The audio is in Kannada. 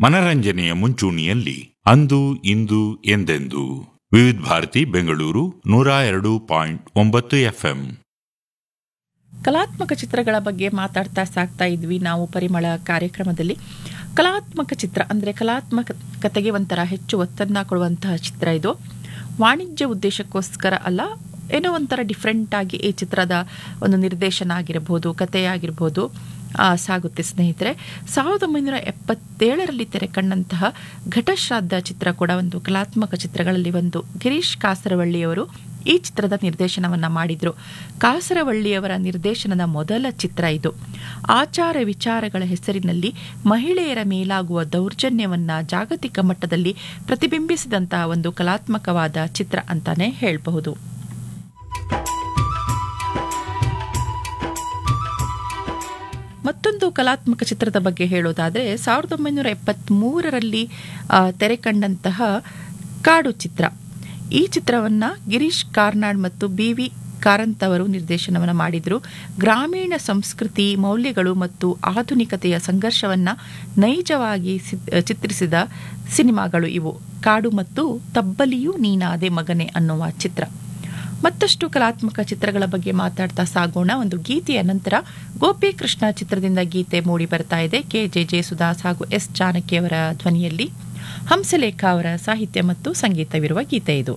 ಮನರಂಜನೆಯ ಮುಂಚೂಣಿಯಲ್ಲಿ ಅಂದು ಇಂದು ಎಂದೆಂದು ವಿವಿಧ ಭಾರತಿ ಬೆಂಗಳೂರು ನೂರ ಎರಡು ಪಾಯಿಂಟ್ ಒಂಬತ್ತು ಎಫ್ಎಂ ಕಲಾತ್ಮಕ ಚಿತ್ರಗಳ ಬಗ್ಗೆ ಮಾತಾಡ್ತಾ ಸಾಕ್ತಾ ಇದ್ವಿ ನಾವು ಪರಿಮಳ ಕಾರ್ಯಕ್ರಮದಲ್ಲಿ ಕಲಾತ್ಮಕ ಚಿತ್ರ ಅಂದರೆ ಕಲಾತ್ಮಕತೆಗೆ ಒಂಥರ ಹೆಚ್ಚು ಒತ್ತನ್ನು ಕೊಡುವಂತಹ ಚಿತ್ರ ಇದು ವಾಣಿಜ್ಯ ಉದ್ದೇಶಕ್ಕೋಸ್ಕರ ಅಲ್ಲ ಏನೋ ಒಂಥರ ಡಿಫ್ರೆಂಟ್ ಆಗಿ ಈ ಚಿತ್ರದ ಒಂದು ನಿರ್ದೇಶನ ಆಗಿರಬಹುದು ಕಥೆಯಾಗಿರ್ಬೋದು ಆ, ಸಾಗುತ್ತೆ ಸ್ನೇಹಿತರೆ ಸಾವಿರದ ಒಂಬೈನೂರ ಎಪ್ಪತ್ತೇಳರಲ್ಲಿ ತೆರೆ ಕಂಡಂತಹ ಘಟಶ್ರಾದ್ದ ಚಿತ್ರ ಕೂಡ ಒಂದು ಕಲಾತ್ಮಕ ಚಿತ್ರಗಳಲ್ಲಿ ಒಂದು ಗಿರೀಶ್ ಕಾಸರವಳ್ಳಿಯವರು ಈ ಚಿತ್ರದ ನಿರ್ದೇಶನವನ್ನ ಮಾಡಿದ್ರು ಕಾಸರವಳ್ಳಿಯವರ ನಿರ್ದೇಶನದ ಮೊದಲ ಚಿತ್ರ ಇದು ಆಚಾರ ವಿಚಾರಗಳ ಹೆಸರಿನಲ್ಲಿ ಮಹಿಳೆಯರ ಮೇಲಾಗುವ ದೌರ್ಜನ್ಯವನ್ನ ಜಾಗತಿಕ ಮಟ್ಟದಲ್ಲಿ ಪ್ರತಿಬಿಂಬಿಸಿದಂತಹ ಒಂದು ಕಲಾತ್ಮಕವಾದ ಚಿತ್ರ ಅಂತಾನೆ ಹೇಳಬಹುದು ಮತ್ತೊಂದು ಕಲಾತ್ಮಕ ಚಿತ್ರದ ಬಗ್ಗೆ ಹೇಳೋದಾದರೆ ಸಾವಿರದ ಒಂಬೈನೂರ ಎಪ್ಪತ್ತ್ಮೂರರಲ್ಲಿ ಆ, ತೆರೆ ಕಂಡಂತಹ ಕಾಡು ಚಿತ್ರ ಈ ಚಿತ್ರವನ್ನು ಗಿರೀಶ್ ಕಾರ್ನಾಡ್ ಮತ್ತು ಬಿ ವಿ ಕಾರಂತ್ ಅವರು ನಿರ್ದೇಶನವನ್ನು ಮಾಡಿದರು ಗ್ರಾಮೀಣ ಸಂಸ್ಕೃತಿ ಮೌಲ್ಯಗಳು ಮತ್ತು ಆಧುನಿಕತೆಯ ಸಂಘರ್ಷವನ್ನು ನೈಜವಾಗಿ ಸಿ- ಚಿತ್ರಿಸಿದ ಸಿನಿಮಾಗಳು ಇವು ಕಾಡು ಮತ್ತು ತಬ್ಬಲಿಯೂ ನೀನಾದೆ ಮಗನೆ ಅನ್ನುವ ಚಿತ್ರ ಮತ್ತಷ್ಟು ಕಲಾತ್ಮಕ ಚಿತ್ರಗಳ ಬಗ್ಗೆ ಮಾತಾಡ್ತಾ ಸಾಗೋಣ ಒಂದು ಗೀತೆಯ ನಂತರ ಗೋಪಿಕೃಷ್ಣ ಚಿತ್ರದಿಂದ ಗೀತೆ ಮೂಡಿ ಬರ್ತಾ ಇದೆ ಕೆ ಜೆ ಜೆ ಸುದಾಸ್ ಹಾಗೂ ಎಸ್ ಜಾನಕಿಯವರ ಧ್ವನಿಯಲ್ಲಿ ಹಂಸಲೇಖ ಅವರ ಸಾಹಿತ್ಯ ಮತ್ತು ಸಂಗೀತವಿರುವ ಗೀತೆ ಇದು